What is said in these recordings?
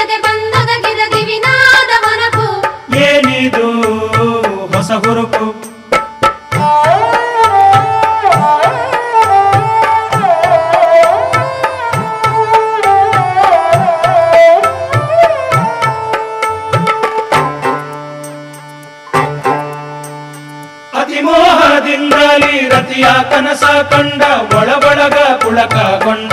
ತಿಳಿಯದೆ ಬಂದೊದಗಿದ ದಿವಿನಾದ ಹೊರಪು ಏನಿದು ಹೊಸ ಹುರುಪು ಅತಿಮೋಹದಿಂದಲೇ ರತಿಯ ಕನಸ ಕಂಡ ಒಳಗೊಳಗ ಪುಳಕಗೊಂಡ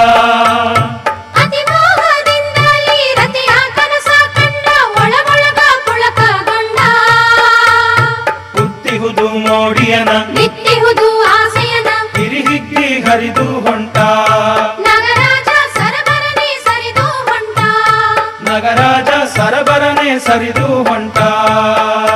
ಅತಿಮೋಹದಿಂದಲೇ ರತಿಯ ಕನಸ ಕಂಡ ಒಳಗೊಳಗ ಪುಳಕಗೊಂಡ ಬುದ್ಧಿಹುದು ಮೋಡಿಯನ ನಿತ್ತಿಹುದು ಆಸೆಯನ ಹಿರಿಹಿಗ್ಗಿ ಹರಿದು ಹೊಂಟ ನಗರಾಜ ಸರಬರನೆ ಸರಿದು ಹೊಂಟ ನಗರಾಜ ಸರಬರನೆ ಸರಿದು ಹೊಂಟ